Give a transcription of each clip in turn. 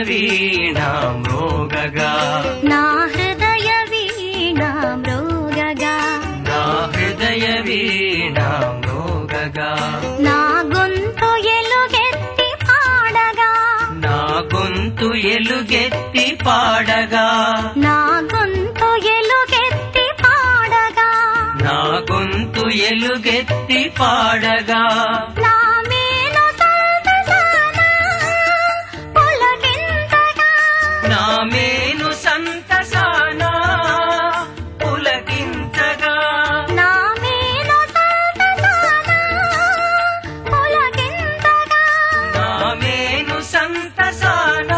వీణా మృగగా నా హృదయ వీణ మృగగా నా హృదయ వీణా మృగగా నా గొంతు ఎలుగెత్తి పాడగా నా గొంతు ఎలుగెత్తి పాడగా నా గొంతు ఎలుగెత్తి పాడగా నా గొంతు ఎలుగెత్తి పాడగా నా మేలు సంతసాన పులకింతగా నా మేను సంతసానా పులకించగా నా మేలు సంతసాన పులకింతగా నా మేను సంతసానా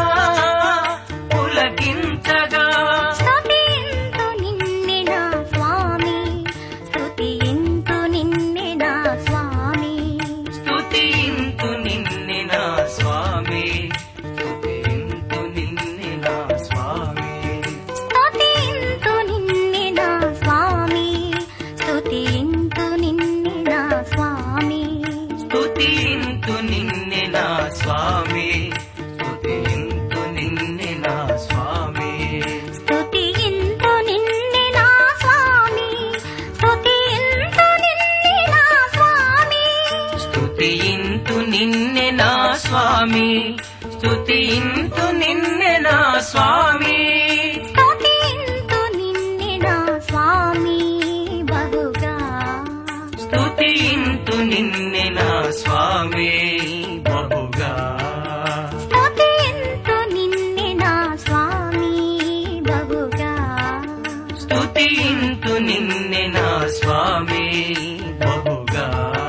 పులకించగా స్తుతింతు నిన్నే నా స్వామి స్తుతింతు నిన్నే నా స్వామి స్తుతింతు నిన్నే నా స్వామి స్తుతింతు నిన్నే నా స్వామి స్తుతింతు నిన్నే నా స్వామి స్తుతింతు నిన్నే నా స్వామి స్తుతింతు నిన్నే నా స్వామి స్తుతింతు నిన్నే నా స్వామి స్తుతింతు నిన్నే నా స్వామి స్తుతింతు నిన్నే నా స్వామి స్తుతింతు నిన్నే నా స్వామి స్తుతింతు నిన్నే నా స్వామి స్తుతింతు నిన్నే నా స్వామి బహుగా స్తుతింతు నిన్నే నా స్వామి బహుగా స్తుతింతు నిన్నే నా స్వామి బహుగా స్తుతింతు నిన్నే నా స్వామి బహుగా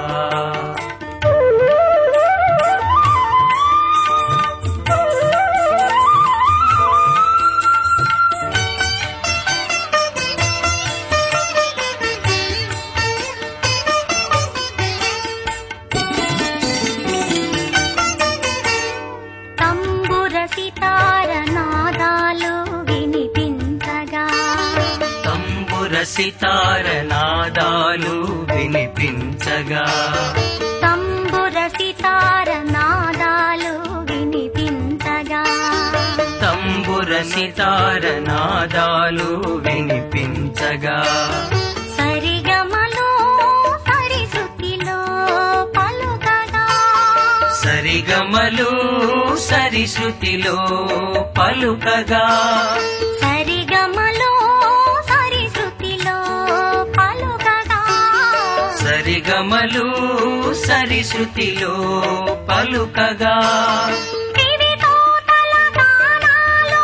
తంబుర సితార నాదాలు వినిపించగా తంబుర సితార నాదాలు వినిపించగా తంబుర సితార నాదాలు వినిపించగా తంబుర సితార నాదాలు వినిపించగా సరిగమలో సరిశృతిలో పలుకగా సరిగమలు సరిశృతిలో పలుకగా సరిగమలో సరిశృతిలో పలుకగా సరిగమలు సరిశృతిలో పలుకగా దివితోటల గానాలో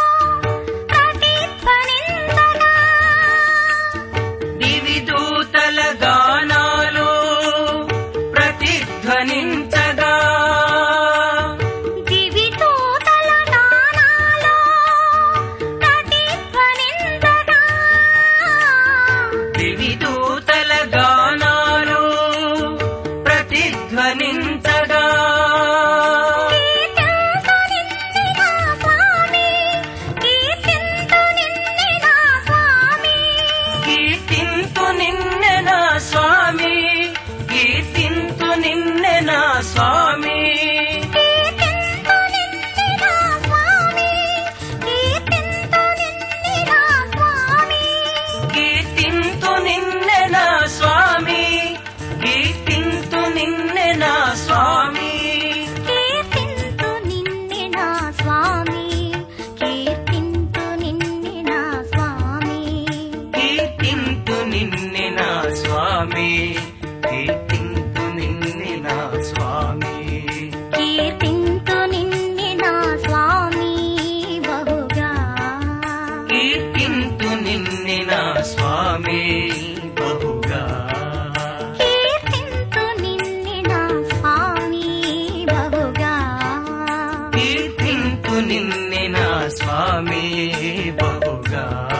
ప్రతిధ్వనించగా దివిదూతల గానాలు ప్రతిధ్వనించగా దివితోటల గానాలో ప్రతిధ్వనించగా దివిదూతల గానాలు ప్రతిధ్వనించగా కీర్తింతు నిన్నే నా స్వామి కీర్తింతు నిన్నే నా స్వామి కీర్తింతు నిన్నే నా స్వామి కీర్తింతు నిన్నే నా స్వామి కీర్తింతు నిన్నే నా స్వామి కీర్తింతు నిన్నే నా స్వామి కీర్తింతు నిన్నే నా స్వామి కీర్తింతు నిన్నే నా స్వామి కీర్తింతు నిన్నే నా స్వామి కీర్తింతు నిన్నే నా స్వామి కీర్తింతు నిన్నే నా స్వామి బహుగా కీర్తింతు నిన్నే నా స్వామి బహుగా కీర్తింతు నిన్నే నా స్వామి బహుగా కీర్తింతు నిన్నే నా స్వామి బహుగా